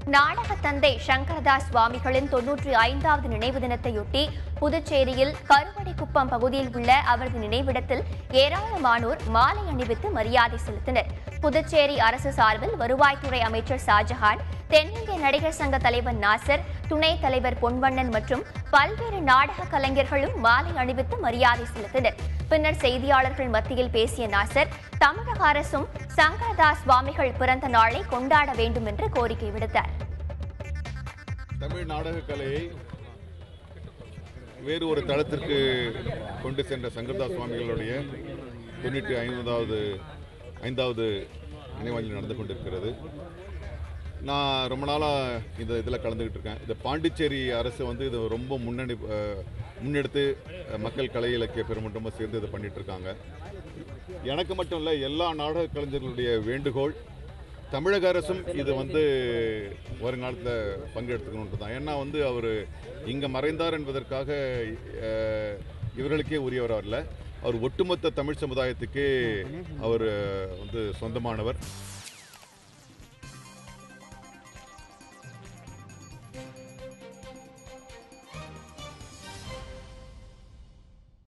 நாடக தந்தை சங்கரதாஸ் சுவாமிகளின் தொன்னூற்றி ஐந்தாவது நினைவு தினத்தையொட்டி புதுச்சேரியில் கருவடிக்குப்பம் பகுதியில் உள்ள அவரது நினைவிடத்தில் ஏராளமானோர் மாலை அணிவித்து மரியாதை செலுத்தினர் புதுச்சேரி அரசு சார்பில் வருவாய்த்துறை அமைச்சர் ஷாஜஹான் தென்னிந்திய நடிகர் சங்க தலைவர் நாசர் துணைத் தலைவர் பொன்வண்ணன் மற்றும் பல்வேறு நாடக கலைஞர்களும் மாலை அணிவித்து மரியாதை செலுத்தினர் பின்னர் செய்தியாளர்கள் மத்தியில் பேசிய நாசர் தமிழக அரசும் சங்கரதாஸ் சுவாமிகள் பிறந்த நாளை கொண்டாட வேண்டும் என்று கோரிக்கை விடுத்தார் தமிழ் நாடக கலையை வேறு ஒரு தளத்திற்கு கொண்டு சென்ற சங்கர்தாஸ் சுவாமிகளுடைய தொண்ணூற்றி ஐம்பதாவது ஐந்தாவது நினைவாஞ்சலி நடந்து கொண்டிருக்கிறது நான் ரொம்ப நாளாக இந்த இதில் கலந்துக்கிட்டு இருக்கேன் இந்த பாண்டிச்சேரி அரசு வந்து இது ரொம்ப முன்னணி அஹ், முன்னெடுத்து அஹ், மக்கள் கலை இலக்கிய பெருமன்றமும் சேர்ந்து இதை பண்ணிட்டு இருக்காங்க எனக்கு மட்டும் இல்லை எல்லா நாடக கலைஞர்களுடைய வேண்டுகோள் தமிழக அரசும் இது வந்து வருங்காலத்தில் பங்கெடுத்துக்கணுன்றது தான் ஏன்னா வந்து அவர் இங்கே மறைந்தார் என்பதற்காக அஹ், இவர்களுக்கே உரியவர் அல்ல அவர் ஒட்டுமொத்த தமிழ் சமுதாயத்துக்கே அவர் வந்து சொந்தமானவர்